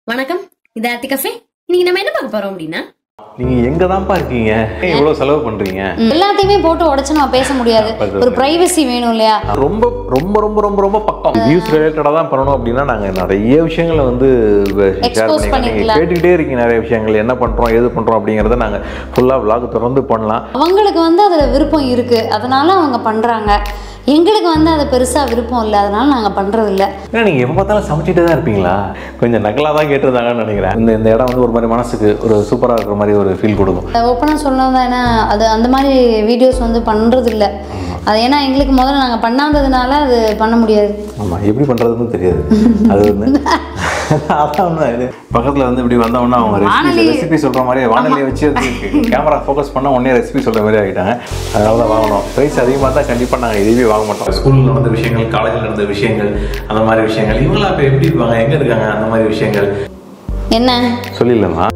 வணக்கம் இது ஆர்த்தி கஃபே இன்னைக்கு நம்ம என்ன பார்க்க போறோம் அப்படின்னா நீங்க எங்க தான்ப்பா இருக்கீங்க ஏன் இவ்வளவு செலவு பண்றீங்க எல்லாத்தையுமே போட்டு உடைச்சு நம்ம பேச முடியாது ஒரு பிரைவசி வேணும் இல்லையா ரொம்ப ரொம்ப ரொம்ப ரொம்ப ரொம்ப பக்கம் வியூஸ் ரிலேட்டடா தான் பண்ணணும் அப்படின்னா நாங்க நிறைய விஷயங்களை வந்து ஷேர் Expose பண்ணிக்கலாம் நீங்க பண்ணிக்கலாம். கேட்டுக்கிட்டே இருக்கீங்க நிறைய விஷயங்கள் என்ன பண்றோம் ஏது பண்றோம் அப்படிங்கறத நாங்க ஃபுல்லா vlog தொடர்ந்து பண்ணலாம் அவங்களுக்கு வந்து அதுல விருப்பம் இருக்கு அதனால அவங்க பண்றாங்க எங்களுக்கு வந்து அது பெருசா விருப்பம் இல்லை அதனால நாங்க பண்றது இல்ல ஏன்னா நீங்க எப்ப பார்த்தாலும் சமைச்சிட்டே தான் இருப்பீங்களா கொஞ்சம் நகலா தான் கேட்டிருந்தாங்கன்னு நினைக்கிறேன் இந்த இந்த இடம் வந்து ஒரு மாதிரி மனசுக்கு ஒரு சூப்பரா இருக்கிற மாதிரி ஒரு ஃபீல் கொடுக்கும் ஓப்பனாக சொல்லணும் ஏன்னா அது அந்த மாதிரி வீடியோஸ் வந்து பண்றது இல்ல அது ஏன்னா எங்களுக்கு முதல்ல நாங்க பண்ணாததுனால அது பண்ண முடியாது ஆமா எப்படி பண்றதுன்னு தெரியாது அது வந்து அதான் உண்மை இது பக்கத்துல வந்து இப்படி வந்தவொன்னா அவங்க ரெசிபி வானொலி- ரெசிபி சொல்ற மாதிரி வானொலியை வச்சு கேமரா ஃபோக்கஸ் பண்ணா உடனே ரெசிபி சொல்ற மாதிரி ஆகிட்டாங்க அதனால தான் வாங்கணும் ப்ரைஸ் அதிகமாக தான் கண்டிப்பா நாங்க இதுவே வாங்க மாட்டோம் ஸ்கூல்ல நடந்த விஷயங்கள் காலேஜ்ல நடந்த விஷயங்கள் அந்த மாதிரி விஷயங்கள் இவங்களாம் இப்போ எப்படி இருப்பாங்க எங்க இருக்காங்க அந்த மாதிரி விஷயங்கள் என்ன சொல்லிடலாமா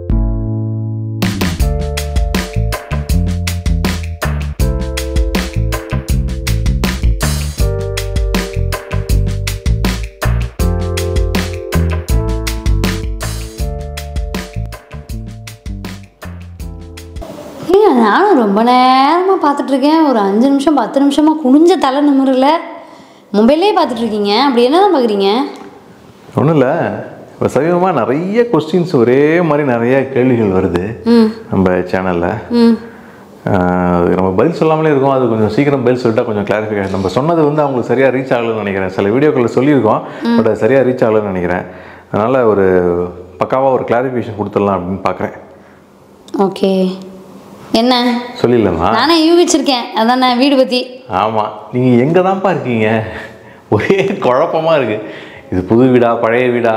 ஏங்க நானும் ரொம்ப நேரமா பார்த்துட்டு இருக்கேன் ஒரு அஞ்சு நிமிஷம் பத்து நிமிஷமா குனிஞ்ச தலை நிமிரல மொபைல்லே பார்த்துட்டு இருக்கீங்க அப்படி என்னதான் பார்க்குறீங்க ஒன்றும் இல்லை இப்போ சமீபமாக நிறைய கொஸ்டின்ஸ் ஒரே மாதிரி நிறைய கேள்விகள் வருது ம் நம்ம சேனலில் ம் நம்ம பதில் சொல்லாமலே இருக்கோம் அது கொஞ்சம் சீக்கிரம் பதில் சொல்லிட்டா கொஞ்சம் கிளாரிஃபிகேஷன் நம்ம சொன்னது வந்து அவங்களுக்கு சரியாக ரீச் ஆகலைன்னு நினைக்கிறேன் சில வீடியோக்களில் சொல்லியிருக்கோம் பட் அது சரியாக ரீச் ஆகலைன்னு நினைக்கிறேன் அதனால் ஒரு பக்காவாக ஒரு கிளாரிஃபிகேஷன் கொடுத்துடலாம் அப்படின்னு பார்க்குறேன் ஓகே என்ன சொல்லிடலாமா நானே யூகிச்சிருக்கேன் அதானே வீடு பற்றி ஆமாம் நீங்கள் எங்கே தான்ப்பா இருக்கீங்க ஒரே குழப்பமாக இருக்குது இது புது வீடா பழைய வீடா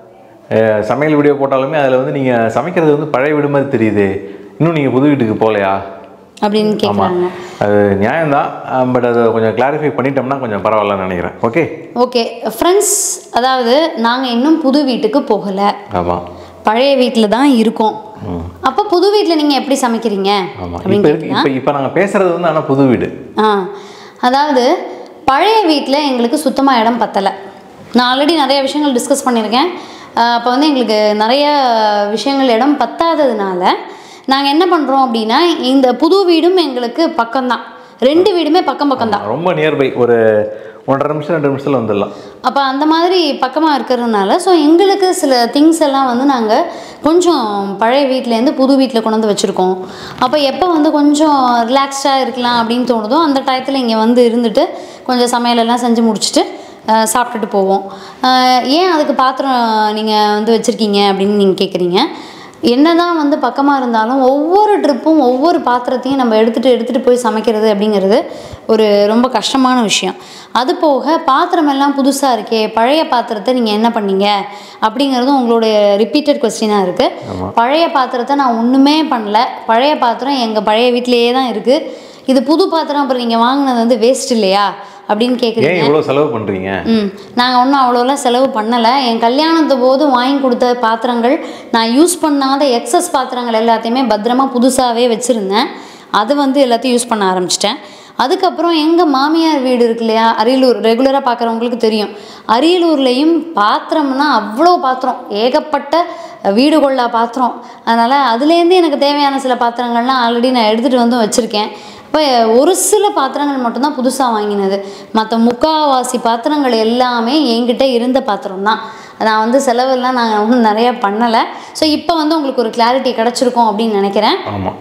அஹ் சமையல் வீடியோ போட்டாலுமே அதில் வந்து நீங்கள் சமைக்கிறது வந்து பழைய வீடு மாதிரி தெரியுது இன்னும் நீங்கள் புது வீட்டுக்கு போகலையா அப்படின்னு ஆமாம் கேட்குறாங்க அது நியாயம்தான் பட் அதை கொஞ்சம் கிளாரிஃபை பண்ணிட்டோம்னா கொஞ்சம் பரவாயில்லன்னு நினைக்கிறேன் ஓகே ஓகே ஃப்ரெண்ட்ஸ் அதாவது நாங்கள் இன்னும் புது வீட்டுக்கு போகலை ஆமாம் பழைய வீட்டில் தான் இருக்கோம் அப்போ புது வீட்டில் நீங்கள் எப்படி சமைக்கிறீங்க ஆமாம் அப்படின்னு இப்போ இருக்கு இப்போ இப்போ நாங்கள் பேசுறது வந்து ஆனால் புது வீடு ஆ அதாவது பழைய வீட்டில் எங்களுக்கு சுத்தமாக இடம் பத்தலை நான் ஆல்ரெடி நிறைய விஷயங்கள் டிஸ்கஸ் பண்ணியிருக்கேன் அப்போ வந்து எங்களுக்கு நிறைய விஷயங்கள் இடம் பத்தாததுனால நாங்கள் என்ன பண்ணுறோம் அப்படின்னா இந்த புது வீடும் எங்களுக்கு பக்கம்தான் ரெண்டு வீடுமே பக்கம் பக்கம்தான் ரொம்ப நியர்பை ஒரு ஒன்றரை நிமிஷம் ரெண்டு நிமிஷத்தில் வந்துடலாம் அப்போ அந்த மாதிரி பக்கமாக இருக்கிறதுனால ஸோ எங்களுக்கு சில திங்ஸ் எல்லாம் வந்து நாங்கள் கொஞ்சம் பழைய வீட்டிலேருந்து புது வீட்டில் கொண்டு வந்து வச்சுருக்கோம் அப்போ எப்போ வந்து கொஞ்சம் ரிலாக்ஸ்டாக இருக்கலாம் அப்படின்னு தோணுதோ அந்த டயத்தில் இங்கே வந்து இருந்துட்டு கொஞ்சம் சமையலெல்லாம் செஞ்சு முடிச்சுட்டு அஹ், சாப்பிட்டுட்டு போவோம் அஹ், ஏன் அதுக்கு பாத்திரம் நீங்கள் வந்து வச்சுருக்கீங்க அப்படின்னு நீங்கள் கேட்குறீங்க என்னதான் வந்து பக்கமாக இருந்தாலும் ஒவ்வொரு ட்ரிப்பும் ஒவ்வொரு பாத்திரத்தையும் நம்ம எடுத்துகிட்டு எடுத்துகிட்டு போய் சமைக்கிறது அப்படிங்கிறது ஒரு ரொம்ப கஷ்டமான விஷயம் அது போக பாத்திரம் எல்லாம் புதுசாக இருக்கே பழைய பாத்திரத்தை நீங்கள் என்ன பண்ணீங்க அப்படிங்கிறதும் உங்களுடைய ரிப்பீட்டட் கொஸ்டினாக இருக்குது பழைய பாத்திரத்தை நான் ஒன்றுமே பண்ணல பழைய பாத்திரம் எங்கள் பழைய வீட்டிலேயே தான் இருக்குது இது புது பாத்திரம் அப்புறம் நீங்கள் வாங்கினது வந்து வேஸ்ட் இல்லையா அப்படின்னு கேட்குறீங்க ஏன் இவ்வளோ செலவு பண்ணுறீங்க ம் நாங்கள் ஒன்றும் அவ்வளோலாம் செலவு பண்ணலை என் கல்யாணத்து போது வாங்கி கொடுத்த பாத்திரங்கள் நான் யூஸ் பண்ணாத எக்ஸஸ் பாத்திரங்கள் எல்லாத்தையுமே பத்திரமா புதுசாகவே வச்சுருந்தேன் அது வந்து எல்லாத்தையும் யூஸ் பண்ண ஆரம்பிச்சிட்டேன் அதுக்கப்புறம் எங்கள் மாமியார் வீடு இருக்கு இல்லையா அரியலூர் ரெகுலராக பார்க்குறவங்களுக்கு தெரியும் அரியலூர்லேயும் பாத்திரம்னா அவ்வளோ பாத்திரம் ஏகப்பட்ட வீடு கொள்ளா பாத்திரம் அதனால் அதுலேருந்து எனக்கு தேவையான சில பாத்திரங்கள்லாம் ஆல்ரெடி நான் எடுத்துகிட்டு வந்து வச்சுருக்கேன் இப்போ ஒரு சில பாத்திரங்கள் மட்டும்தான் புதுசாக வாங்கினது மற்ற முக்காவாசி பாத்திரங்கள் எல்லாமே என்கிட்ட இருந்த பாத்திரம் தான் நான் வந்து செலவெல்லாம் நான் ஒன்றும் நிறையா பண்ணலை ஸோ இப்போ வந்து உங்களுக்கு ஒரு கிளாரிட்டி கிடச்சிருக்கும் அப்படின்னு நினைக்கிறேன் ஆமாம்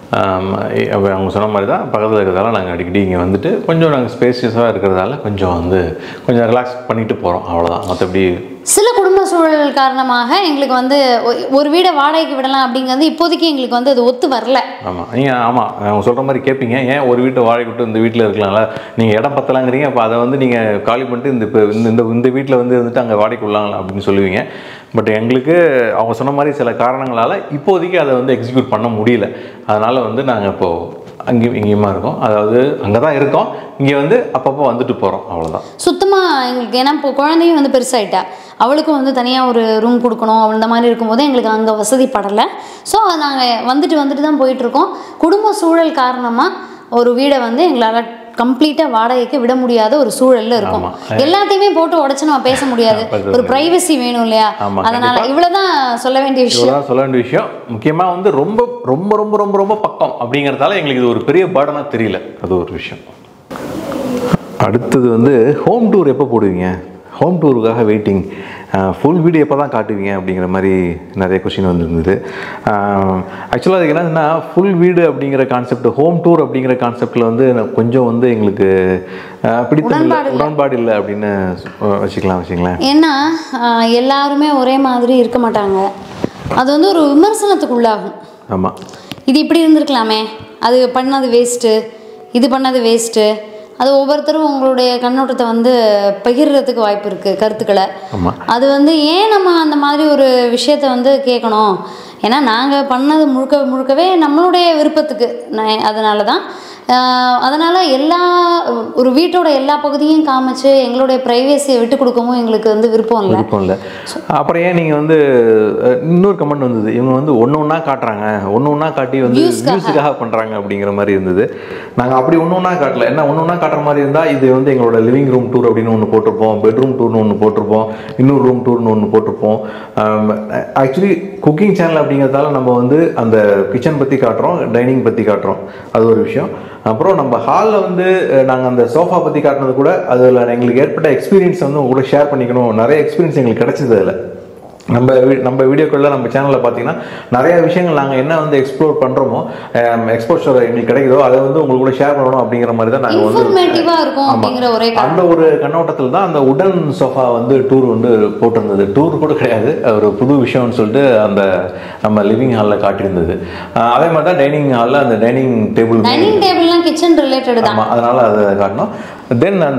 அவங்க சொன்ன மாதிரி தான் பக்கத்தில் இருக்கிறதால நாங்கள் அடிக்கடி இங்கே வந்துட்டு கொஞ்சம் நாங்கள் ஸ்பேசியஸாக இருக்கிறதால கொஞ்சம் வந்து கொஞ்சம் ரிலாக்ஸ் பண்ணிட்டு போகிறோம் அவ்வளோதான் மற்றபடி சில குடும்ப சூழல் காரணமாக எங்களுக்கு வந்து ஒ- ஒரு வீடை வாடகைக்கு விடலாம் அப்படிங்கிறது இப்போதைக்கு எங்களுக்கு வந்து அது ஒத்து வரல ஆமாம் நீங்கள் ஆமாம் அவங்க சொல்கிற மாதிரி கேட்பீங்க ஏன் ஒரு வீட்டை வாடகை விட்டு இந்த வீட்டில் இருக்கலாம்ல நீங்கள் இடம் பத்தலாங்கிறீங்க அப்போ அதை வந்து நீங்கள் காலி பண்ணிட்டு இந்த இப்போ இந்த இந்த இந்த வீட்டில் வந்து இருந்துட்டு அங்கே வாடகைக்கு விடலாம் அப்படின்னு சொல்லுவீங்க பட் எங்களுக்கு அவங்க சொன்ன மாதிரி சில காரணங்களால் இப்போதைக்கு அதை வந்து எக்ஸிக்யூட் பண்ண முடியல அதனால் வந்து நாங்கள் இப்போது அங்கேயும் இங்கேயுமா இருக்கோம் அதாவது அங்கே தான் இருக்கோம் இங்கே வந்து அப்பப்போ வந்துட்டு போகிறோம் அவ்வளோதான் சுத்தமாக எங்களுக்கு ஏன்னா இப்போ குழந்தையும் வந்து பெருசாயிட்டா அவளுக்கும் வந்து தனியாக ஒரு ரூம் கொடுக்கணும் அவள் இந்த மாதிரி இருக்கும்போது எங்களுக்கு அங்கே வசதி படலை ஸோ நாங்கள் வந்துட்டு வந்துட்டு தான் போயிட்டுருக்கோம் குடும்ப சூழல் காரணமாக ஒரு வீடை வந்து எங்களால் கம்ப்ளீட்டாக வாடகைக்கு விட முடியாத ஒரு சூழல்ல இருக்கும் ஆமா. எல்லாத்தையுமே போட்டு உடச்சு நம்ம பேச முடியாது அது ஒரு பிரைவசி வேணும் இல்லையா ஆமா, அதனால இவ்வளவுதான் சொல்ல வேண்டிய விஷயம் இவ்வளோதான் சொல்ல வேண்டிய விஷயம் முக்கியமாக வந்து ரொம்ப ரொம்ப ரொம்ப ரொம்ப ரொம்ப பக்கம் அப்படிங்கிறதால எங்களுக்கு இது ஒரு பெரிய பேர்டனாக தெரியல அது ஒரு விஷயம் அடுத்தது வந்து ஹோம் டூர் எப்போ போடுவீங்க ஹோம் டூருக்காக வெயிட்டிங் ஃபுல் வீடியோ எப்போ தான் காட்டுவீங்க அப்படிங்கிற மாதிரி நிறைய கொஷின் வந்திருந்தது ஆக்சுவலாக அதுக்கு என்னதுன்னா ஃபுல் வீடு அப்படிங்கிற கான்செப்ட் ஹோம் டூர் அப்படிங்கிற கான்செப்டில் வந்து நான் கொஞ்சம் வந்து எங்களுக்கு ஆஹ், பிடித்தம் இல்லை உடன்பாடு இல்ல. உடன்பாடு இல்லை அப்படின்னு சொ- வச்சுக்கலாம் வச்சுங்களேன் ஏன்னா ஆஹ், எல்லாருமே ஒரே மாதிரி இருக்க மாட்டாங்க அது வந்து ஒரு விமர்சனத்துக்கு உள்ளாகும் ஆமாம் இது இப்படி இருந்திருக்கலாமே அது பண்ணது வேஸ்ட்டு இது பண்ணது வேஸ்ட்டு அது ஒவ்வொருத்தரும் உங்களுடைய கண்ணோட்டத்தை வந்து பகிர்றதுக்கு வாய்ப்பு இருக்குது கருத்துக்களை ஆமாம் அது வந்து ஏன் நம்ம அந்த மாதிரி ஒரு விஷயத்தை வந்து கேட்கணும் ஏன்னா நாங்கள் பண்ணது முழுக்க முழுக்கவே நம்மளுடைய விருப்பத்துக்கு நான் அதனால தான் அதனால் எல்லா ஒரு வீட்டோட எல்லா பகுதியும் காமிச்சு எங்களுடைய ப்ரைவேசியை விட்டு கொடுக்கவும் எங்களுக்கு வந்து விருப்பம் இல்லை விருப்பம் இல்லை அப்புறம் ஏன் நீங்கள் வந்து அஹ், இன்னொரு கமெண்ட் வந்தது இவங்க வந்து ஒன்று ஒன்றா காட்டுறாங்க ஒன்று ஒன்றா காட்டி வந்து Viewsக்காக. வியூஸுக்காக பண்ணுறாங்க அப்படிங்கிற மாதிரி இருந்தது நாங்கள் அப்படி ஒன்று ஒன்றா காட்டல என்ன ஒன்று ஒன்றா காட்டுற மாதிரி இருந்தால் இது வந்து எங்களோட லிவிங் ரூம் டூர் அப்படின்னு ஒன்று போட்டிருப்போம் பெட்ரூம் டூர்னு ஒன்று போட்டிருப்போம் இன்னொரு ரூம் டூர்னு ஒன்று போட்டிருப்போம் ஆக்சுவலி குக்கிங் சேனல் அப்படிங்கிறதால நம்ம வந்து அந்த கிச்சன் பற்றி காட்டுறோம் டைனிங் பற்றி காட்டுறோம் அது ஒரு விஷயம் அப்புறம் நம்ம ஹாலில் வந்து நாங்கள் அந்த சோஃபா பற்றி காட்டினது கூட அதில் எங்களுக்கு ஏற்பட்ட எக்ஸ்பீரியன்ஸ் வந்து உங்க கூட ஷேர் பண்ணிக்கணும் நிறைய எக்ஸ்பீரியன்ஸ் எங்களுக்கு கிடைச்சது அதில் நம்ம வீ- நம்ம வீடியோக்குள்ள நம்ம சேனலில் பார்த்தீங்கன்னா நிறைய விஷயங்கள் நாங்கள் என்ன வந்து எக்ஸ்ப்ளோர் பண்ணுறோமோ எக்ஸ்போஷர் எங்களுக்கு கிடைக்குதோ அதை வந்து உங்களுக்கு கூட ஷேர் பண்ணணும் அப்படிங்கிற மாதிரி தான் நாங்கள் வந்து இன்ஃபர்மேட்டிவாக இருக்கும் ஆமா. அப்படிங்கிற ஒரே காரணம் அந்த ஒரு கண்ணோட்டத்தில் தான் அந்த உடன் சோஃபா வந்து டூர் வந்து போட்டிருந்தது டூர் கூட கிடையாது ஒரு புது விஷயம்னு சொல்லிட்டு அந்த நம்ம லிவிங் ஹாலில் காட்டியிருந்தது அஹ் அதே மாதிரி தான் டைனிங் ஹாலில் அந்த டைனிங் டேபிள் டைனிங் டேபிள்லாம் கிச்சன் ரிலேட்டட் தான் ஆமாம் அதனால் அதை காட்டணும் தென் அந்த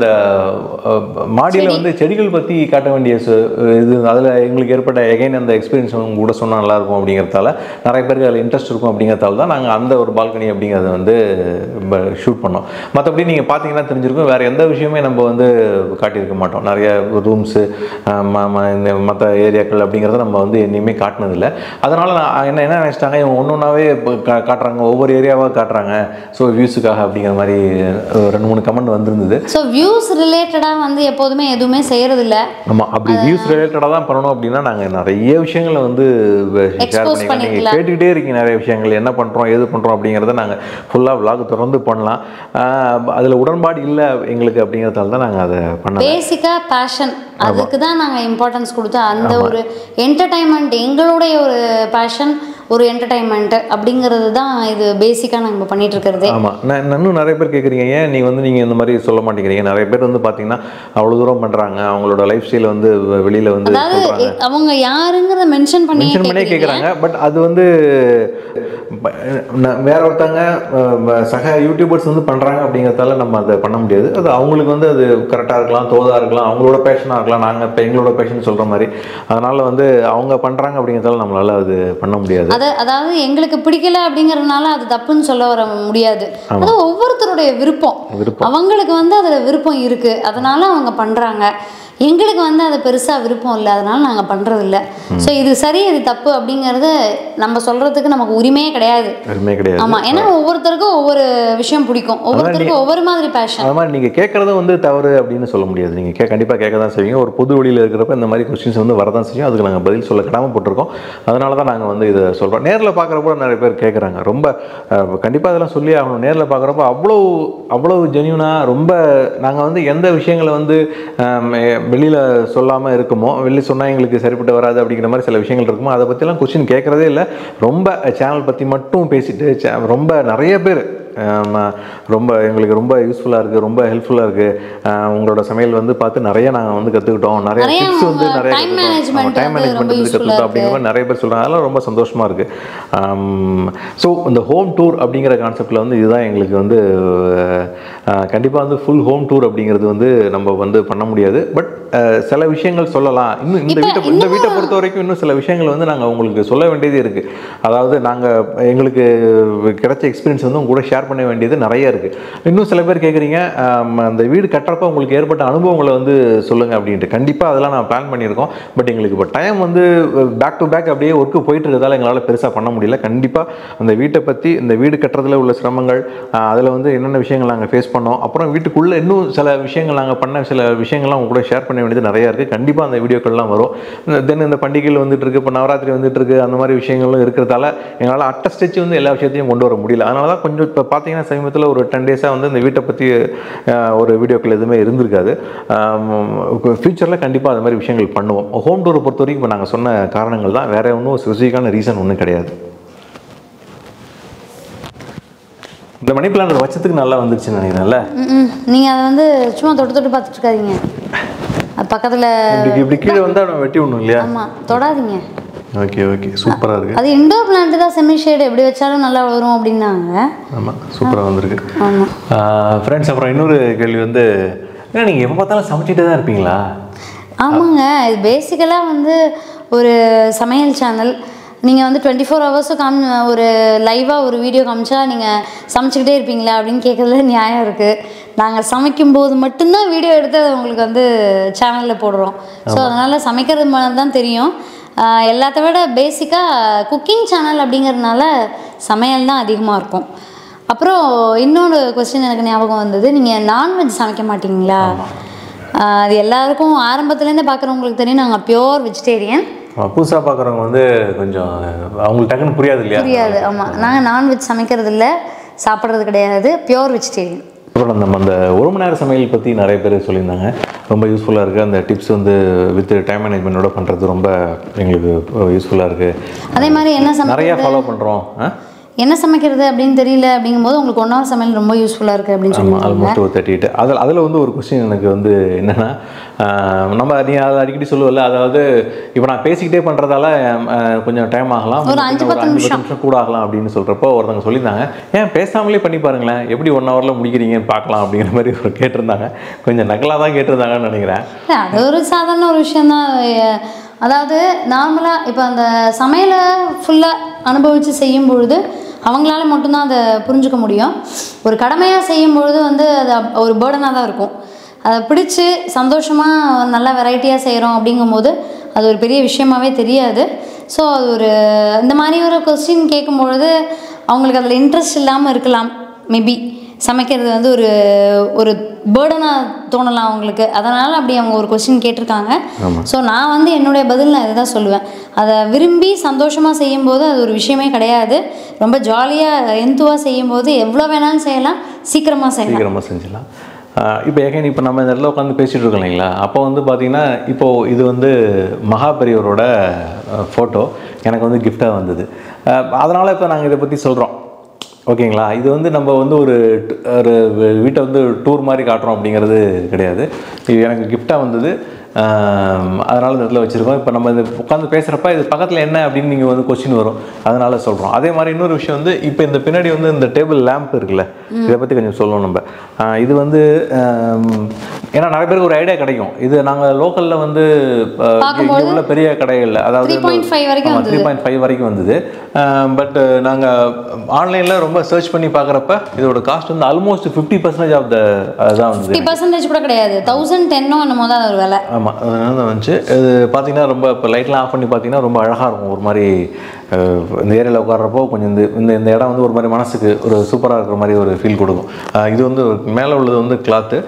மாடியில் வந்து செடிகள் பற்றி காட்ட வேண்டிய சு- இது அதில் எங்களுக்கு ஏற்பட்ட எகைன் அந்த எக்ஸ்பீரியன்ஸ் உங்க கூட சொன்னால் நல்லாயிருக்கும் அப்படிங்கிறதால நிறைய பேருக்கு அதில் இன்ட்ரெஸ்ட் இருக்கும் அப்படிங்கிறதால தான் நாங்கள் அந்த ஒரு பால்கனி அப்படிங்கிறத வந்து ஷூட் பண்ணோம் மற்றபடி நீங்கள் பார்த்தீங்கன்னா தெரிஞ்சிருக்கும் வேறு எந்த விஷயமே நம்ம வந்து காட்டியிருக்க மாட்டோம் நிறைய ரூம்ஸு இந்த மற்ற ஏரியாக்கள் அப்படிங்கிறத நம்ம வந்து இனிமே காட்டினதில்லை அதனால் நான் என்ன என்ன நினச்சிட்டாங்க இவங்க ஒன்று ஒன்றாவே காட்டுறாங்க ஒவ்வொரு ஏரியாவாக காட்டுறாங்க ஸோ வியூஸுக்காக அப்படிங்கிற மாதிரி அஹ், ரெண்டு மூணு கமெண்ட் வந்திருந்தது ஸோ வியூஸ் ரிலேட்டடாக வந்து எப்போதுமே எதுவுமே செய்யறதில்ல ஆமாம் அப்படி வியூஸ் ரிலேட்டடாக தான் பண்ணணும் அப்படின்னா நாங்கள் நிறைய விஷயங்களை வந்து ஷேர் Expose பண்ணிக்கலாம் நீங்கள் பண்ணிக்கலாம். கேட்டுக்கிட்டே இருக்கீங்க நிறைய விஷயங்கள் என்ன பண்ணுறோம் ஏது பண்ணுறோம் அப்படிங்கிறத நாங்கள் ஃபுல்லாக vlog தொடர்ந்து பண்ணலாம் அதில் உடன்பாடு இல்லை எங்களுக்கு அப்படிங்கிறதால தான் நாங்கள் அதை பண்ண பேசிக்காக பேஷன் அதுக்கு தான் நாங்கள் இம்பார்ட்டன்ஸ் கொடுத்தோம் அந்த ஒரு என்டர்டைன்மெண்ட் எங்களுடைய ஒரு பேஷன் ஒரு என்டர்டைன்மெண்ட் அப்படிங்கிறது தான் இது பேசிக்காக நாங்கள் பண்ணிட்டு இருக்கிறதே ஆமாம் நான் இன்னும் நிறைய பேர் கேட்குறீங்க ஏன் நீ வந்து நீங்கள் இந்த மாதிரி சொல்ல மாட்டேங்கிறீங்க நிறைய பேர் வந்து பார்த்தீங்கன்னா அவ்வளோ தூரம் பண்ணுறாங்க அவங்களோட லைஃப் ஸ்டைல் வந்து வெளியில் வந்து அதாவது சொல்கிறாங்க எ- அவங்க யாருங்கிறத மென்ஷன் பண்ணி மென்ஷன் பண்ணே கேட்குறாங்க பட் அது வந்து ப- ந- வேற ஒருத்தங்க அஹ், சக யூடியூபர்ஸ் வந்து பண்ணுறாங்க அப்படிங்கிறதால நம்ம அதை பண்ண முடியாது அது அவங்களுக்கு வந்து அது கரெக்டாக இருக்கலாம் தோதாக இருக்கலாம் அவங்களோட பேஷனாக இருக்கலாம் நாங்கள் இப்போ எங்களோட பேஷன் சொல்கிற மாதிரி அதனால் வந்து அவங்க பண்ணுறாங்க அப்படிங்கிறதால நம்மளால அது பண்ண முடியாது அது அதாவது எங்களுக்கு பிடிக்கல அப்படிங்கறதுனால அது தப்புன்னு சொல்ல வர முடியாது அது ஒவ்வொருத்தருடைய விருப்பம் விருப்பம். அவங்களுக்கு வந்து அதுல விருப்பம் இருக்கு அதனால அவங்க பண்றாங்க எங்களுக்கு வந்து அது பெருசா விருப்பம் இல்லை அதனால நாங்க பண்றது இல்ல ஸோ இது சரி இது தப்பு அப்படிங்கறது நம்ம சொல்றதுக்கு நமக்கு உரிமையே கிடையாது எதுவுமே கிடையாது ஆமா ஏன்னா ஒவ்வொருத்தருக்கும் ஒவ்வொரு விஷயம் பிடிக்கும் ஒவ்வொருத்தருக்கும் ஒவ்வொரு மாதிரி பேஷன் அது மாதிரி நீங்கள் கேட்குறது வந்து தவறு அப்படின்னு சொல்ல முடியாது நீங்கள் கே கண்டிப்பாக கேட்க தான் செய்வீங்க ஒரு பொது வழியில் இருக்கிறப்ப இந்த மாதிரி கொஸ்டின்ஸ் வந்து வரதான் செய்யும் அதுக்கு நாங்கள் பதில் சொல்ல கடமைப்பட்டிருக்கோம் அதனால தான் நாங்கள் வந்து இதை சொல்கிறோம் நேரில் பார்க்குறப்போ நிறைய பேர் கேட்குறாங்க ரொம்ப கண்டிப்பாக இதெல்லாம் சொல்லி ஆகணும் நேரில் பார்க்குறப்போ அவ்வளோ அவ்வளோ ஜென்யூனாக ரொம்ப நாங்கள் வந்து எந்த விஷயங்களை வந்து வெளியில் சொல்லாமல் இருக்குமோ வெளியே சொன்னால் எங்களுக்கு சரிப்பட்டு வராது அப்படிங்கிற மாதிரி சில விஷயங்கள் இருக்குமோ அதை பற்றிலாம் கொஸ்டின் கேட்குறதே இல்லை ரொம்ப சேனல் பற்றி மட்டும் பேசிட்டு cha- ரொம்ப நிறைய பேர் ஆமா, ரொம்ப எங்களுக்கு ரொம்ப யூஸ்ஃபுல்லாக இருக்குது ரொம்ப ஹெல்ப்ஃபுல்லாக இருக்குது உங்களோட சமையல் வந்து பார்த்து நிறைய நாங்கள் வந்து கற்றுக்கிட்டோம் நிறைய நிறைய டிப்ஸ் வந்து உங்க நிறைய time management டைம் வந்து ரொம்ப மேனேஜ்மெண்ட் வந்து useful-ஆ கற்றுக்கிட்டோம் அப்படிங்கிற மாதிரி நிறைய பேர் சொல்கிறாங்க அதெல்லாம் ரொம்ப சந்தோஷமாக இருக்குது ஸோ இந்த ஹோம் டூர் அப்படிங்கிற கான்செப்டில் வந்து இதுதான் எங்களுக்கு வந்து கண்டிப்பாக வந்து ஃபுல் ஹோம் டூர் அப்படிங்கிறது வந்து நம்ம வந்து பண்ண முடியாது பட் சில விஷயங்கள் சொல்லலாம் இன்னும் இந்த இப்ப வீட்டை இந்த வீட்டை பொறுத்த வரைக்கும் இன்னும் சில விஷயங்கள் வந்து நாங்கள் உங்களுக்கு சொல்ல வேண்டியது இருக்குது அதாவது நாங்கள் எங்களுக்கு கிடைச்ச எக்ஸ்பீரியன்ஸ் வந்து உங்க கூட ஷேர் பண்ண வேண்டியது நிறைய இருக்குது இன்னும் சில பேர் கேட்குறீங்க அந்த வீடு கட்டுறப்ப உங்களுக்கு ஏற்பட்ட அனுபவங்களை வந்து சொல்லுங்கள் அப்படின்ட்டு கண்டிப்பாக அதெல்லாம் நான் பிளான் பண்ணியிருக்கோம் பட் எங்களுக்கு இப்போ டைம் வந்து பேக் டு பேக் அப்படியே ஒர்க்கு போயிட்டு இருக்கிறதால எங்களால் பெருசாக பண்ண முடியல கண்டிப்பாக அந்த வீட்டை பற்றி இந்த வீடு கட்டுறதுல உள்ள சிரமங்கள் அதில் வந்து என்னென்ன விஷயங்கள் நாங்கள் ஃபேஸ் பண்ணோம் அப்புறம் வீட்டுக்குள்ளே இன்னும் சில விஷயங்கள் நாங்கள் பண்ண சில விஷயங்கள்லாம் உங்க கூட ஷேர் பண்ண வேண்டியது நிறையா இருக்குது கண்டிப்பாக அந்த வீடியோக்கள்லாம் வரும் தென் இந்த பண்டிகைகள் வந்துட்டு இருக்கு இப்போ நவராத்திரி வந்துட்டு இருக்கு அந்த மாதிரி விஷயங்களும் இருக்கிறதால எங்களால் அட்ட ஸ்டெச் வந்து எல்லா விஷயத்தையும் கொண்டு வர முடியல அதனால தான் கொஞ்சம் இப்போ பார்த்தீங்கன்னா சமீபத்தில் ஒரு டென் டேஸாக வந்து இந்த வீட்டை பற்றி ஒரு வீடியோக்கள் எதுவுமே இருந்திருக்காது ஃப்யூச்சரில் கண்டிப்பாக அது மாதிரி விஷயங்கள் பண்ணுவோம் ஹோம் டூரை பொறுத்த வரைக்கும் இப்போ நாங்கள் சொன்ன காரணங்கள் தான் வேற ஒன்றும் ஸ்பெசிஃபிக்கான ரீசன் ஒன்றும் கிடையாது இந்த மணி பிளான்ட் வச்சதுக்கு நல்லா வந்துருச்சுன்னு நினைக்கிறேன்ல ம் நீங்கள் அதை வந்து சும்மா தொட்டு தொட்டு பார்த்துட்டு இருக்காதீங்க அது பக்கத்தில் இப்படி இப்படி கீழே வந்தால் நம்ம வெட்டி விடணும் இல்லையா ஆமாம் தொடாதீங்க ஓகே ஓகே சூப்பராக இருக்குது அது இண்டோர் பிளான்ட் தான் செமி ஷேடு எப்படி வச்சாலும் நல்லா வரும் அப்படின்னாங்க ஆமாம் சூப்பராக வந்திருக்கு ஆமாம் ஃப்ரெண்ட்ஸ் அப்புறம் இன்னொரு கேள்வி வந்து ஏன்னா நீங்கள் எப்போ பார்த்தாலும் சமைச்சிட்டே தான் இருப்பீங்களா ஆமாங்க இது பேசிக்கலாக வந்து ஒரு சமையல் சேனல் நீங்கள் வந்து டுவெண்ட்டி ஃபோர் ஹவர்ஸும் காமி ஒரு லைவாக ஒரு வீடியோ காமிச்சா நீங்கள் சமைச்சிக்கிட்டே இருப்பீங்களா அப்படின்னு கேட்குறதுல நியாயம் இருக்குது நாங்கள் சமைக்கும்போது மட்டும்தான் வீடியோ எடுத்து அதை உங்களுக்கு வந்து சேனலில் போடுறோம் ஸோ அதனால் சமைக்கிறது மட்டும் தான் தெரியும் ஆஹ் எல்லாத்த விட பேசிக்காக குக்கிங் சேனல் அப்படிங்கிறதுனால சமையல் தான் அதிகமாக இருக்கும் அப்புறம் இன்னொரு கொஸ்டின் எனக்கு ஞாபகம் வந்தது நீங்கள் நான்வெஜ் சமைக்க மாட்டீங்களா ஆஹ் அது எல்லாருக்கும் ஆரம்பத்துலேருந்தே பார்க்குறவங்களுக்கு தெரியும் நாங்கள் பியோர் வெஜிடேரியன் புதுசாக பார்க்குறவங்க வந்து கொஞ்சம் அவங்களுக்கு டக்குன்னு புரியாது இல்லையா புரியாது ஆமாம் நாங்கள் நான்வெஜ் சமைக்கிறது இல்லை சாப்பிட்றது கிடையாது பியோர் வெஜிடேரியன் அப்புறம் நம்ம அந்த ஒரு மணி நேரம் சமையல் பற்றி நிறைய பேர் சொல்லியிருந்தாங்க ரொம்ப யூஸ்ஃபுல்லாக இருக்குது அந்த டிப்ஸ் வந்து வித் டைம் மேனேஜ்மெண்ட்டோட பண்ணுறது ரொம்ப எங்களுக்கு யூஸ்ஃபுல்லாக இருக்குது அதே மாதிரி என்ன சமை நிறைய ஃபாலோ பண்ணுறோம் ஆ என்ன சமைக்கிறது அப்படின்னு தெரியல அப்படிங்கும்போது உங்களுக்கு ஒன் ஹவர் சமையல் ரொம்ப யூஸ்ஃபுல்லாக இருக்குது அப்படின்னு ஆமாம் சொல்லுவாங்க ஆல்மோஸ்ட் ஒரு தேர்ட்டி எயிட் அதில் அதில் வந்து ஒரு கொஸ்டின் எனக்கு வந்து என்னென்னா நம்ம நீ அதை அடிக்கடி சொல்லுவல அதாவது இப்போ நான் பேசிக்கிட்டே பண்ணுறதால கொஞ்சம் டைம் ஆகலாம் ஒரு அஞ்சு ஒரு பத்து அஞ்சு நிமிஷம். நிமிஷம் கூட ஆகலாம் அப்படின்னு சொல்கிறப்போ ஒருத்தவங்க சொல்லியிருந்தாங்க ஏன் பேசாமலே பண்ணி பாருங்களேன் எப்படி ஒன் ஹவரில் முடிக்கிறீங்கன்னு பார்க்கலாம் அப்படிங்கிற மாதிரி ஒரு கேட்டிருந்தாங்க கொஞ்சம் நக்கலாக தான் கேட்டிருந்தாங்கன்னு நினைக்கிறேன் இல்ல, அது ஒரு சாதாரண ஒரு விஷயந்தான் அஹ் அதாவது நார்மலாக இப்போ அந்த சமையலை ஃபுல்லாக அனுபவித்து செய்யும் பொழுது அவங்களால மட்டும்தான் அதை புரிஞ்சுக்க முடியும் ஒரு கடமையாக செய்யும் பொழுது வந்து அது அப்- ஒரு பேர்டனாக தான் இருக்கும் அதை பிடிச்சி சந்தோஷமாக நல்லா வெரைட்டியாக செய்கிறோம் அப்படிங்கும்போது அது ஒரு பெரிய விஷயமாவே தெரியாது ஸோ அது ஒரு இந்த மாதிரி ஒரு கொஸ்டின் கேட்கும்பொழுது அவங்களுக்கு அதில் இன்ட்ரெஸ்ட் இல்லாமல் இருக்கலாம் மேபி சமைக்கிறது வந்து ஒரு ஒரு பேர்டனாக தோணலாம் அவங்களுக்கு அதனால் அப்படி அவங்க ஒரு கொஸ்டின் கேட்டிருக்காங்க ஸோ நான் வந்து என்னுடைய பதில் நான் இதுதான் சொல்லுவேன் அதை விரும்பி சந்தோஷமாக செய்யும்போது அது ஒரு விஷயமே கிடையாது ரொம்ப ஜாலியாக எந்துவாக செய்யும்போது எவ்வளோ வேணாலும் செய்யலாம் சீக்கிரமாக செய்யலாம் சீக்கிரமாக செஞ்சிடலாம் இப்போ ஏகன் இப்போ நம்ம இந்த இடத்துல உட்காந்து பேசிகிட்டு இருக்கோம் இல்லைங்களா அப்போ வந்து பார்த்தீங்கன்னா இப்போது இது வந்து மகாபெரியவரோட ஃபோட்டோ எனக்கு வந்து கிஃப்டாக வந்தது அதனால் இப்போ நாங்கள் இதை பற்றி சொல்கிறோம் ஓகேங்களா இது வந்து நம்ம வந்து ஒரு ட்- ஒரு வீட்டை வந்து டூர் மாதிரி காட்டுறோம் அப்படிங்கிறது கிடையாது இது எனக்கு கிஃப்டாக வந்தது அதனால் இந்த இடத்துல வச்சுருக்கோம் இப்போ நம்ம இந்த உட்காந்து பேசுகிறப்ப இது பக்கத்தில் என்ன அப்படின்னு நீங்கள் வந்து கொஸ்டின் வரும் அதனால சொல்கிறோம் அதே மாதிரி இன்னொரு விஷயம் வந்து இப்போ இந்த பின்னாடி வந்து இந்த டேபிள் லேம்ப் இருக்குல்ல இதை பற்றி கொஞ்சம் சொல்லணும் நம்ம ஆஹ் இது வந்து ஆம், ஏன்னா நிறைய பேருக்கு ஒரு ஐடியா கிடைக்கும் இது நாங்கள் லோக்கலில் வந்து ஆஹ், இங்க- இங்க உள்ள பெரிய கடைகளில் அதாவது 3.5 வரைக்கும் த்ரீ பாயிண்ட் ஃபைவ் வரைக்கும் வந்தது பட் நாங்கள் ஆன்லைனில் ரொம்ப சர்ச் பண்ணி பார்க்குறப்ப இதோட காஸ்ட் வந்து almost fifty percentage of the அதுதான் வந்தது ஃபிஃப்டி பர்சன்டேஜ் கூட கிடையாது தௌசண்ட் டென்னோ என்னமோ தான் ஒரு விலை ஆமாம் அதனால தான் வந்துச்சு இது பார்த்தீங்கன்னா ரொம்ப இப்போ லைட்லாம் ஆஃப் பண்ணி பார்த்தீங்கன்னா ரொம்ப அழகாக இருக்கும் ஒரு மாதிரி அஹ், இந்த ஏரியாவில் உட்கார்றப்போ கொஞ்சம் இந்த இந்த இந்த இடம் வந்து ஒரு மாதிரி மனசுக்கு ஒரு சூப்பராக இருக்கிற மாதிரி ஒரு ஃபீல் கொடுக்கும் அஹ், இது வந்து மேலே உள்ளது வந்து கிளாத்து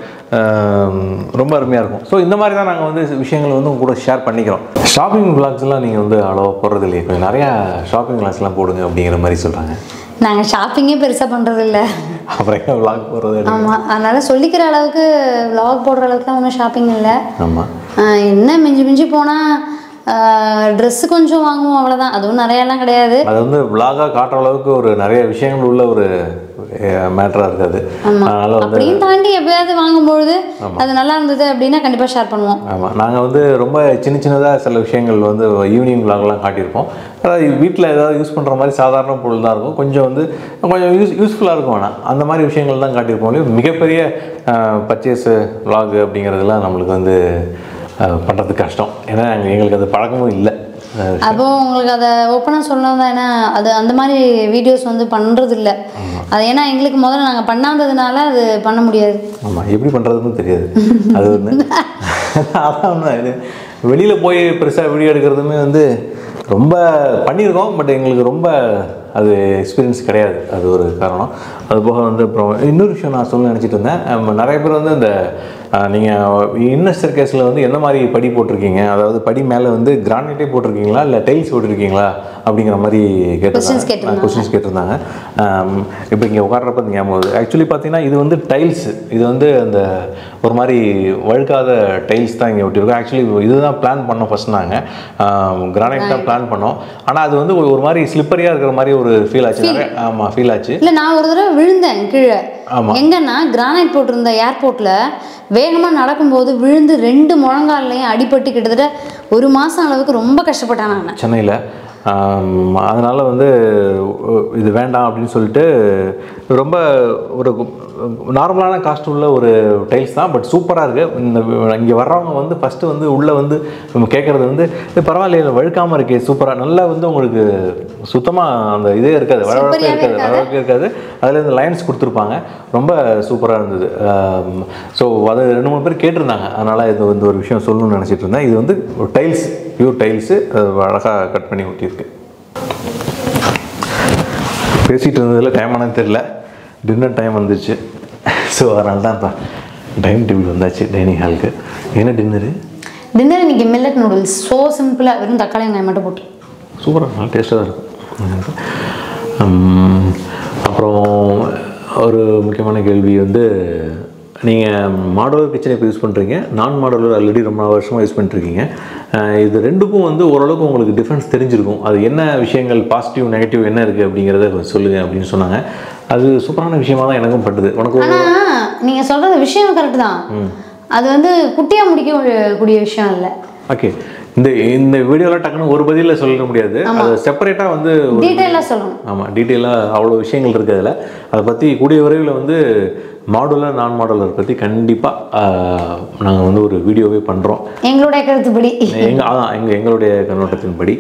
ரொம்ப அருமையாக இருக்கும் ஸோ இந்த மாதிரி தான் நாங்கள் வந்து விஷயங்கள் வந்து உங்க கூட ஷேர் பண்ணிக்கிறோம் ஷாப்பிங் விளாக்ஸ்லாம் நீங்கள் வந்து அவ்வளோவா போடுறது இல்லையே கொஞ்சம் நிறையா ஷாப்பிங் விளாக்ஸ்லாம் போடுங்க அப்படிங்கிற மாதிரி சொல்கிறாங்க நாங்கள் ஷாப்பிங்கே பெருசாக பண்ணுறது இல்லை அப்புறம் எங்கே விளாக் போடுறது ஆமாம் அதனால் சொல்லிக்கிற அளவுக்கு vlog போடுற அளவுக்குலாம் ஒன்றும் ஷாப்பிங் இல்லை ஆமாம் ஆஹ் என்ன மிஞ்சி மிஞ்சி போனால் ட்ரெஸ்ஸு கொஞ்சம் வாங்குவோம் அவ்வளோதான் அதுவும் நிறையாலாம் கிடையாது அது வந்து விளாகாக காட்டுற அளவுக்கு ஒரு நிறைய விஷயங்கள் உள்ள ஒரு மேட்டராக இருக்காது அதனால் வந்து அப்படியும் தாண்டி எப்பயாவது வாங்கும்பொழுது அது நல்லா இருந்தது அப்படின்னா கண்டிப்பாக ஷேர் பண்ணுவோம் ஆமாம் நாங்கள் வந்து ரொம்ப சின்ன சின்னதாக சில விஷயங்கள் வந்து ஈவினிங் விளாக்லாம் காட்டியிருப்போம் அதாவது வீட்டில் ஏதாவது யூஸ் பண்ணுற மாதிரி சாதாரண பொருள் தான் இருக்கும் கொஞ்சம் வந்து கொஞ்சம் யூஸ் யூஸ்ஃபுல்லாக இருக்கும் வேணாம் அந்த மாதிரி விஷயங்கள் தான் காட்டியிருப்போம் இல்லையா மிகப்பெரிய பர்ச்சேஸு விளாக் அப்படிங்கிறதுலாம் நம்மளுக்கு வந்து பண்ணுறது கஷ்டம் ஏன்னா எங்க- எங்களுக்கு அது பழக்கமும் இல்லை அஹ் அப்போ உங்களுக்கு அதை ஓப்பனாக சொல்லணும் தான் ஏன்னா அது அந்த மாதிரி வீடியோஸ் வந்து பண்ணுறது இல்லை அது ஏன்னா எங்களுக்கு முதல்ல நாங்கள் பண்ணாததுனால அது பண்ண முடியாது ஆமாம் எப்படி பண்ணுறதுன்னு தெரியாது அது ஒன்று அதான் ஒன்று இது வெளியில் போய் பெருசாக வீடியோ எடுக்கிறதுமே வந்து ரொம்ப பண்ணியிருக்கோம் பட் எங்களுக்கு ரொம்ப அது எக்ஸ்பீரியன்ஸ் கிடையாது அது ஒரு காரணம் அது போக வந்து அப்புறம் இன்னொரு விஷயம் நான் சொல்ல நினச்சிட்டு இருந்தேன் அஹ் நிறைய பேர் வந்து இந்த நீங்கள் இன்னஸ்டர் கேஸில் வந்து என்ன மாதிரி படி போட்டிருக்கீங்க அதாவது படி மேலே வந்து கிரானைட்டே போட்டிருக்கீங்களா இல்லை டைல்ஸ் போட்டிருக்கீங்களா அப்படிங்கிற மாதிரி Questions கேட்டிருந்தாங்க கேட்டிருந்தாங்க. கொஸ்டின்ஸ் கேட்டிருந்தாங்க இப்போ இங்கே உட்கார்றப்ப இந்த ஞாபகம் வருது ஆக்சுவலி பார்த்தீங்கன்னா இது வந்து டைல்ஸ் இது வந்து அந்த ஒரு மாதிரி வழுக்காத டைல்ஸ் தான் இங்கே ஒட்டியிருக்கோம் ஆக்சுவலி இதுதான் பிளான் பண்ணோம் ஃபர்ஸ்ட் நாங்கள் கிரானைட் தான் பிளான் பண்ணோம் ஆனால் அது வந்து ஒரு- ஒரு மாதிரி ஸ்லிப்பரியாக இருக்கிற மாதிரி ஒரு ஃபீல் ஆச்சு நிறைய ஆமாம் ஃபீல் ஆச்சு இல்லை நான் ஒரு தடவை விழுந்தேன் கீழே ஆமா. எங்கன்னா கிரானைட் போட்டிருந்த ஏர்போர்ட்டில் வேகமாக நடக்கும்போது விழுந்து ரெண்டு முழங்கால்லையும் அடிபட்டு கிட்டத்தட்ட ஒரு மாதம் அளவுக்கு ரொம்ப கஷ்டப்பட்டேன் நான் சென்னையில் அதனால் வந்து உ- இது வேண்டாம் அப்படின்னு சொல்லிட்டு ரொம்ப ஒரு நார்மலான காஸ்ட் உள்ள ஒரு டைல்ஸ் தான் பட் சூப்பராக இருக்குது இந்த இங்கே வர்றவங்க வந்து ஃபஸ்ட்டு வந்து உள்ளே வந்து நம்ம கேட்குறது வந்து இது பரவாயில்லையே வழுக்காமல் இருக்கே சூப்பராக நல்லா வந்து உங்களுக்கு சுத்தமாக அந்த இதே இருக்காது வழவழப்பே Slippery-ஆவே இருக்காது வழவழப்பே இருக்காது அதில் இந்த லைன்ஸ் கொடுத்துருப்பாங்க ரொம்ப சூப்பராக இருந்தது ஸோ அது ரெண்டு மூணு பேர் கேட்டிருந்தாங்க அதனால் இது வந்து ஒரு விஷயம் சொல்லணும்னு நினச்சிட்டு இருந்தேன் இது வந்து ஒரு டைல்ஸ் பியூர் டைல்ஸு அழகாக கட் பண்ணி ஒட்டியிருக்கு பேசிகிட்டு இருந்ததில் டைம் ஆனால் தெரில டின்னர் டைம் வந்துச்சு ஸோ அதனால தான் இப்போ டைனிங் டேபிள் வந்தாச்சு டைனிங் ஹாலுக்கு என்ன டின்னரு டின்னர் இன்னைக்கு மில்லட் நூடுல்ஸ் ஸோ சிம்பிளாக வெறும் தக்காளி வெங்காயம் மட்டும் போட்டு சூப்பராக நல்லா டேஸ்ட்டாக தான் இருக்கும் உம், அப்புறம் ஒரு முக்கியமான கேள்வி வந்து நீங்கள் மாடலர் கிச்சனை இப்போ யூஸ் பண்ணுறீங்க நான் மாடலர் ஆல்ரெடி ரொம்ப வருஷமாக யூஸ் பண்ணிருக்கீங்க அஹ் இது ரெண்டுக்கும் வந்து ஓரளவுக்கு உங்களுக்கு டிஃப்ரென்ஸ் தெரிஞ்சிருக்கும் அது என்ன விஷயங்கள் பாசிட்டிவ் நெகட்டிவ் என்ன இருக்குது அப்படிங்கிறத கொஞ்சம் சொல்லுங்கள் அப்படின்னு சொன்னாங்க அது சூப்பரான விஷயமா தான் எனக்கும் பட்டுது உனக்கு ஒரு- ஆனால் நீங்கள் சொல்கிறது விஷயம் கரெக்டு தான் அது வந்து குட்டியாக முடிக்க கூடிய விஷயம் இல்லை ஓகே இந்த இந்த வீடியோவில் டக்குன்னு ஒரு பதிலில் சொல்ல முடியாது அது செப்பரேட்டாக வந்து ஒரு டீட்டெயிலாக சொல்லணும் ஆமாம் டீட்டெயிலாக அவ்வளோ விஷயங்கள் இருக்குது அதில் அதை பற்றி கூடிய விரைவில் வந்து மாடுலர் நான் மாடுலர் பற்றி கண்டிப்பாக நாங்கள் வந்து ஒரு வீடியோவே பண்ணுறோம் எங்களுடைய கருத்துப்படி எங்கள் அதான் எங்கள் எங்களுடைய கண்ணோட்டத்தின்படி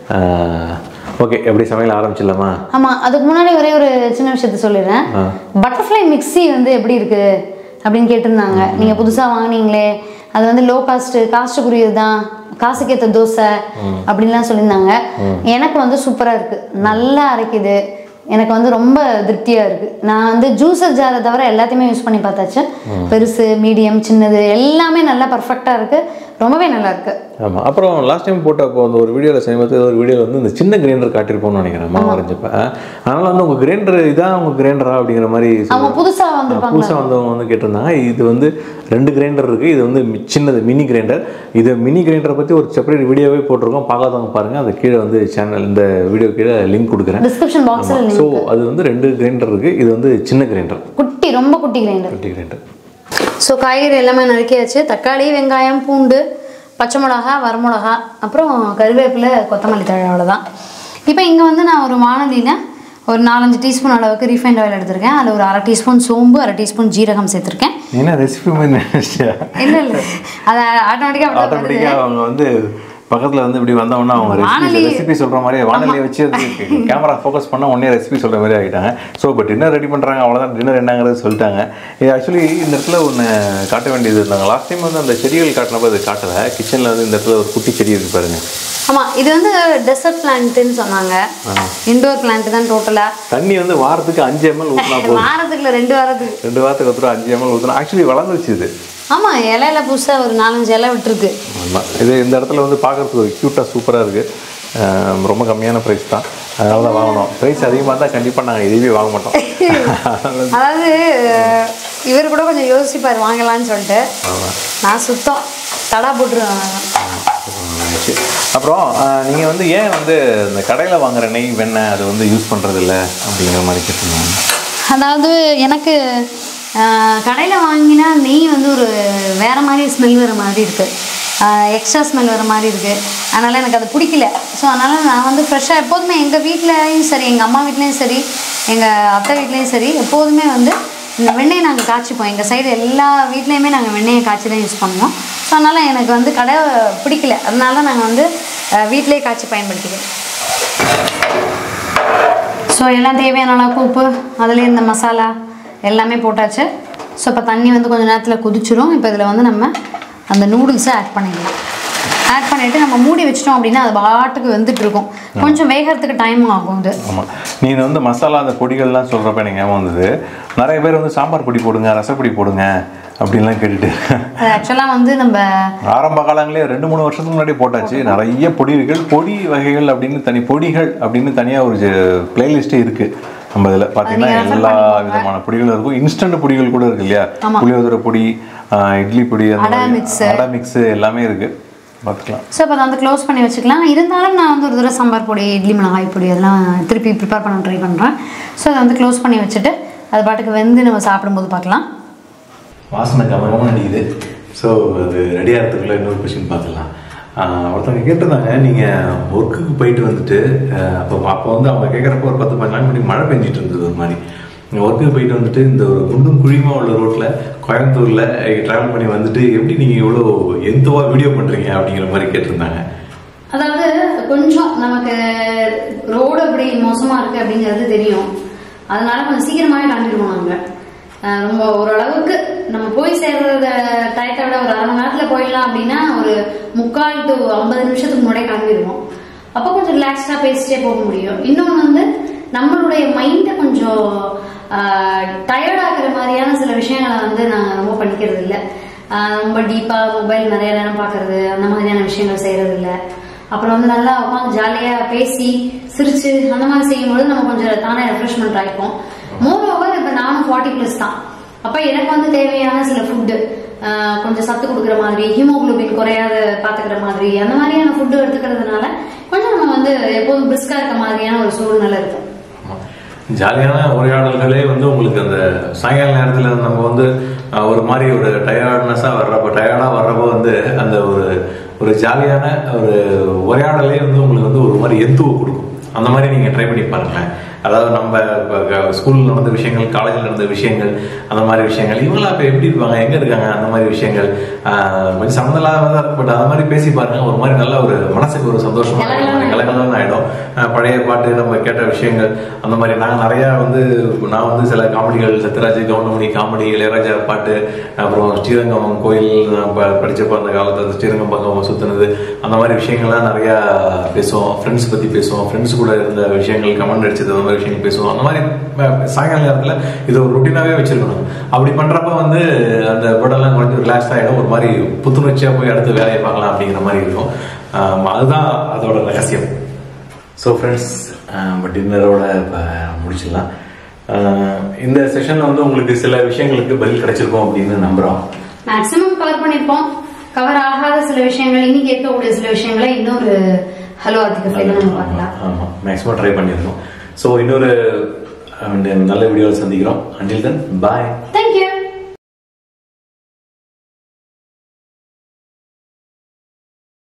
ஓகே எப்படி சமையல் ஆரம்பிச்சிடலாமா ஆமாம் அதுக்கு முன்னாடி ஒரே ஒரு சின்ன விஷயத்த சொல்லிடுறேன் பட்டர்ஃப்ளை மிக்ஸி வந்து எப்படி இருக்கு அப்படின்னு கேட்டிருந்தாங்க நீங்கள் புதுசாக வாங்குனீங்களே அது வந்து லோ காஸ்ட்டு காஸ்ட்டுக்குரியது தான் காசுக்கேற்ற தோசை அப்படின்லாம் சொல்லியிருந்தாங்க எனக்கு வந்து சூப்பராக இருக்குது நல்லா அரைக்குது எனக்கு வந்து ரொம்ப திருப்தியாக இருக்குது நான் வந்து ஜூஸர் ஜாரை தவிர எல்லாத்தையுமே யூஸ் பண்ணி பார்த்தாச்சு பெருசு மீடியம் சின்னது எல்லாமே நல்லா பர்ஃபெக்டாக இருக்குது ரொம்பவே நல்லா இருக்குது ஆமாம் அப்புறம் லாஸ்ட் டைம் போட்டப்போ அந்த ஒரு வீடியோவில் சமீபத்தில் ஏதோ ஒரு வீடியோவில் வந்து இந்த சின்ன கிரைண்டர் காட்டியிருப்போம்னு நினைக்கிறேன் மாவு வரைஞ்சப்ப அதனால் வந்து உங்கள் கிரைண்டர் இதான் உங்கள் கிரைண்டரா அப்படிங்கிற மாதிரி அவங்க புதுசாக வந்திருப்பாங்க புதுசாக வந்தவங்க வந்து கேட்டிருந்தாங்க இது வந்து ரெண்டு கிரைண்டர் இருக்குது இது வந்து மி- சின்னது மினி கிரைண்டர் இது மினி கிரைண்டரை பற்றி ஒரு செப்பரேட் வீடியோவே போட்டிருக்கோம் பார்க்காதவங்க பாருங்கள் அது கீழே வந்து சேனல் இந்த வீடியோ கீழே லிங்க் கொடுக்குறேன் டிஸ்கிரிப்ஷன் பாக்ஸில் ஸோ அது வந்து ரெண்டு கிரைண்டர் இருக்குது இது வந்து சின்ன கிரைண்டர் குட்டி ரொம்ப குட்டி கிரைண்டர் குட்டி கிரைண்டர் ஸோ காய்கறி எல்லாமே நறுக்கியாச்சு தக்காளி வெங்காயம் பூண்டு பச்சை மிளகா வரமிளகா அப்புறம் கருவேப்பிலை கொத்தமல்லி தழை அவ்வளோதான் இப்போ இங்கே வந்து நான் ஒரு வானலியில் ஒரு நாலஞ்சு டீஸ்பூன் அளவுக்கு ரீஃபைண்ட் ஆயில் எடுத்திருக்கேன் அதில் ஒரு அரை டீஸ்பூன் சோம்பு அரை டீஸ்பூன் ஜீரகம் சேர்த்துருக்கேன் என்ன ரெசிபி மாதிரி நினைச்சியா இல்லை இல்லை அது ஆட்டோமேட்டிக்காக அப்படி வருது ஆட்டோமேட்டிக்காக அவங்க வந்து பக்கத்தில் வந்து இப்படி வந்தவொடனே அவங்க ரெசிபி வானொலி- ரெசிபி சொல்கிற மாதிரி வானொலியை வச்சு கேமரா ஃபோக்கஸ் பண்ண உடனே ரெசிபி சொல்கிற மாதிரி ஆகிட்டாங்க ஸோ இப்போ டின்னர் ரெடி பண்ணுறாங்க அவ்வளோதான் டின்னர் என்னங்கிறது சொல்லிட்டாங்க இது ஆக்சுவலி இந்த இடத்துல ஒன்று காட்ட வேண்டியது இருந்தாங்க லாஸ்ட் டைம் வந்து அந்த செடிகள் காட்டினப்போ அது காட்டலை கிச்சனில் வந்து இந்த இடத்துல ஒரு குட்டி செடி இருக்கு பாருங்க ஆமாம் இது வந்து டெசர்ட் பிளான்ட்டுன்னு சொன்னாங்க இண்டோர் பிளான்ட் தான் டோட்டலாக தண்ணி வந்து வாரத்துக்கு அஞ்சு எம்எல் ஊற்றினா போதும் வாரத்துக்கு இல்லை ரெண்டு வாரத்துக்கு ரெண்டு வாரத்துக்கு ஒருத்தர் அஞ்சு எம்எல் ஊற்றினா ஆக்சுவலி வளர்ந்துருச்சு இது ஆமாம் இலையில புதுசாக ஒரு நாலஞ்சு இலை விட்டுருக்கு ஆமாம் இது இந்த இடத்துல வந்து பார்க்குறதுக்கு ஒரு க்யூட்டாக சூப்பராக இருக்குது ரொம்ப கம்மியான ப்ரைஸ் தான் அதனால தான் வாங்கினோம் ப்ரைஸ் அதிகமாக தான் கண்டிப்பாக நாங்கள் இதுவே வாங்க மாட்டோம் அதாவது அஹ், இவர் கூட கொஞ்சம் யோசிப்பார் வாங்கலாம்னு சொல்லிட்டு நான் சுத்தம் தடா போட்டுருவேன் ஆச்சு. அப்புறம் நீங்கள் வந்து ஏன் வந்து இந்த கடையில் வாங்குற நெய் வெண்ணெய் அது வந்து யூஸ் பண்ணுறது இல்லை அப்படிங்கிற மாதிரி கேட்டிருந்தாங்க அதாவது எனக்கு கடையில் வாங்கினா நெய் வந்து ஒரு வேறு மாதிரி ஸ்மெல் வர மாதிரி இருக்குது எக்ஸ்ட்ரா ஸ்மெல் வர மாதிரி இருக்குது அதனால் எனக்கு அது பிடிக்கல ஸோ அதனால் நான் வந்து ஃப்ரெஷ்ஷாக எப்போதுமே எங்கள் வீட்லேயும் சரி எங்கள் அம்மா வீட்லேயும் சரி எங்கள் அத்தை வீட்லேயும் சரி எப்போதுமே வந்து இந்த வெண்ணெயை நாங்கள் காய்ச்சிப்போம் எங்கள் சைடு எல்லா வீட்லேயுமே நாங்கள் வெண்ணெயை காய்ச்சி தான் யூஸ் பண்ணுவோம் ஸோ அதனால் எனக்கு வந்து கடை பிடிக்கல அதனால தான் நாங்கள் வந்து அஹ், வீட்டிலேயே காய்ச்சி பயன்படுத்திக்கிறோம் ஸோ எல்லாம் தேவையான அளவுக்கு உப்பு அதுலேயே இந்த மசாலா எல்லாமே போட்டாச்சு ஸோ இப்போ தண்ணி வந்து கொஞ்சம் நேரத்தில் கொதிச்சிரும் இப்போ இதில் வந்து நம்ம அந்த நூடுல்ஸை ஆட் பண்ணிடலாம் ஆட் பண்ணிட்டு நம்ம மூடி வச்சிட்டோம் அப்படின்னா அது பாட்டுக்கு வெந்துட்டு இருக்கும் கொஞ்சம் வேகறதுக்கு டைம் ஆகும் இது ஆமாம் நீங்கள் வந்து மசாலா அந்த பொடிகள்லாம் சொல்கிறப்ப எனக்கு ஞாபகம் வந்தது நிறைய பேர் வந்து சாம்பார் பொடி போடுங்க ரசப்பொடி போடுங்க அப்படின்லாம் கேட்டுட்டு அது ஆக்சுவலாக வந்து நம்ம ஆரம்ப காலங்களே ரெண்டு மூணு வருஷத்துக்கு முன்னாடி போட்டாச்சு நிறைய பொடிகள் பொடி வகைகள் அப்படின்னு தனி பொடிகள் அப்படின்னு தனியாக ஒரு பிளேலிஸ்ட்டே இருக்கு நம்ம இதில் பார்த்தீங்கன்னா நீங்க refer எல்லா பண்ணிக்கோங்க. விதமான பொடிகளும் இருக்கும் இன்ஸ்டன்ட் பொடிகள் கூட இருக்கு இல்லையா ஆமா. புளியோதரை பொடி ஆஹ் இட்லி பொடி அந்த அடை மாதிரி mix. அடை மிக்ஸ் எல்லாமே இருக்கு பார்த்துக்கலாம் ஸோ இப்போ அதை வந்து க்ளோஸ் பண்ணி வச்சுக்கலாம் இருந்தாலும் நான் வந்து ஒரு தடவை சாம்பார் பொடி இட்லி மிளகாய் பொடி அதெல்லாம் திருப்பி ப்ரிப்பேர் பண்ண ட்ரை பண்ணுறேன் ஸோ அதை வந்து க்ளோஸ் பண்ணி வச்சுட்டு அது பாட்டுக்கு வெந்து நம்ம சாப்பிடும்போது பார்க்கலாம் வாசனை கவனமாக அடிக்குது ஸோ அது ரெடி ஆகிறதுக்குள்ள இன்னொரு கொஸ்டின் பார்த்துக்கலாம் ஆஹ் ஒருத்தவங்க கேட்டிருந்தாங்க நீங்கள் ஒர்க்குக்கு போயிட்டு வந்துட்டு ஆஹ் அப்போ அப்போ வந்து அவங்க கேட்குறப்போ ஒரு பத்து பதினஞ்சு நாள் முன்னாடி மழை பெஞ்சிட்டு இருந்தது ஒரு மாதிரி நீங்கள் ஒர்க்குக்கு போயிட்டு வந்துட்டு இந்த ஒரு குண்டும் குழியுமா உள்ள ரோட்டில் கோயம்புத்தூரில் ட்ராவல் பண்ணி வந்துட்டு எப்படி நீங்கள் இவ்வளோ எந்தவா வீடியோ பண்ணுறீங்க அப்படிங்கிற மாதிரி கேட்டிருந்தாங்க அதாவது கொஞ்சம் நமக்கு ரோடு அப்படி மோசமாக இருக்குது அப்படிங்கிறது தெரியும் அதனால கொஞ்சம் சீக்கிரமாகவே கிளம்பிடுவோம் நாங்கள் அஹ் ரொம்ப ஓரளவுக்கு நம்ம போய் சேர்றத டயத்தை விட ஒரு அரை மணி நேரத்தில் போயிடலாம் அப்படின்னா ஒரு முக்கால் டு ஐம்பது நிமிஷத்துக்கு முன்னாடியே கிளம்பிடுவோம் அப்போ கொஞ்சம் ரிலாக்ஸ்டாக பேசிட்டே போக முடியும் இன்னொன்று வந்து நம்மளுடைய மைண்டை கொஞ்சம் டயர்டாகிற மாதிரியான சில விஷயங்களை வந்து நாங்கள் ரொம்ப பண்ணிக்கிறது இல்லை ஆஹ் ரொம்ப டீப்பாக மொபைல் நிறைய நேரம் பார்க்கறது அந்த மாதிரியான விஷயங்கள் செய்யறது இல்லை அப்புறம் வந்து நல்லா உட்காந்து ஜாலியாக பேசி சிரிச்சு அந்த மாதிரி செய்யும்போது நம்ம கொஞ்சம் தானே ரெஃப்ரெஷ்மெண்ட் ஆயிருப்போம் மோர் ஓவர் இப்போ நானும் ஃபார்ட்டி ப்ளஸ் தான் அப்போ எனக்கு வந்து தேவையான சில ஃபுட்டு கொஞ்சம் சத்து கொடுக்குற மாதிரி ஹீமோகுளோபின் குறையாத பார்த்துக்கிற மாதிரி அந்த மாதிரியான ஃபுட்டு எடுத்துக்கிறதுனால கொஞ்சம் நம்ம வந்து எப்போதும் பிரிஸ்காக இருக்க மாதிரியான ஒரு சூழ்நிலை இருக்கும் ஜாலியான உரையாடல்களே வந்து உங்களுக்கு அந்த சாயங்கால நேரத்தில் நம்ம வந்து அஹ், ஒரு மாதிரி ஒரு டயர்ட்னஸாக வர்றப்போ டயர்டாக வர்றப்போ வந்து அந்த ஒரு ஒரு ஜாலியான ஒரு உரையாடலே வந்து உங்களுக்கு வந்து ஒரு மாதிரி எந்துவை கொடுக்கும் அந்த மாதிரி நீங்கள் ட்ரை பண்ணி பாருங்களேன் அதாவது நம்ம ஸ்கூலில் நடந்த விஷயங்கள் காலேஜில் நடந்த விஷயங்கள் அந்த மாதிரி விஷயங்கள் இவங்களாம் இப்போ எப்படி இருப்பாங்க எங்கே இருக்காங்க அந்த மாதிரி விஷயங்கள் ஆஹ், கொஞ்சம் சம்மந்தலாக தான் இருக்கும் பட் அந்த மாதிரி பேசி பாருங்க ஒரு மாதிரி நல்ல ஒரு மனசுக்கு ஒரு சந்தோஷமா இருக்கும் கலகலன்னு ஆகிடும் பழைய பாட்டு நம்ம கேட்ட விஷயங்கள் அந்த மாதிரி நாங்கள் நிறையா வந்து நான் வந்து சில காமெடிகள் சத்யராஜ் கவுண்டமணி காமெடி இளையராஜா பாட்டு அப்புறம் ஸ்ரீரங்கம் கோயில் நான் ப- படிச்சப்போ அந்த காலத்தில் ஸ்ரீரங்கம் பக்கம் சுற்றுனது அந்த மாதிரி விஷயங்கள்லாம் நிறையா பேசுவோம் ஃப்ரெண்ட்ஸ் பற்றி பேசுவோம் ஃப்ரெண்ட்ஸ் கூட இருந்த விஷயங்கள் கமெண்ட் அடிச்சது அந்த மாதிரி விஷயங்கள் பேசுவோம் அந்த மாதிரி அஹ், சாயங்கால நேரத்தில் இது ஒரு ருட்டீனாகவே வச்சிருக்கணும் அப்படி பண்ணுறப்ப வந்து அந்த உடலாம் கொஞ்சம் ரிலாக்ஸ் ஆகிடும் ஒரு மாதிரி புத்துணர்ச்சியாக போய் அடுத்து வேலையை பார்க்கலாம் அப்படிங்கிற மாதிரி இருக்கும் ஆம், அதுதான் அதோட ரகசியம் ஸோ ஃப்ரெண்ட்ஸ் நம்ம டின்னரோட இப்போ முடிச்சிடலாம் அஹ், இந்த செஷனில் வந்து உங்களுக்கு சில விஷயங்களுக்கு பதில் கிடைச்சிருக்கும் அப்படின்னு நம்புகிறோம் மேக்ஸிமம் கவர் பண்ணியிருப்போம் கவர் ஆகாத சில விஷயங்கள் இனி கேட்கக்கூடிய சில விஷயங்களை இன்னொரு ஹலோ அதிக நம்ம பார்க்கலாம் ஆமாம் மேக்ஸிமம் ட்ரை பண்ணியிருக்கோம் ஸோ இன்னொரு அஹ், நல்ல வீடியோவில் சந்திக்கிறோம் அண்டில் தென் பாய் தேங்க்யூ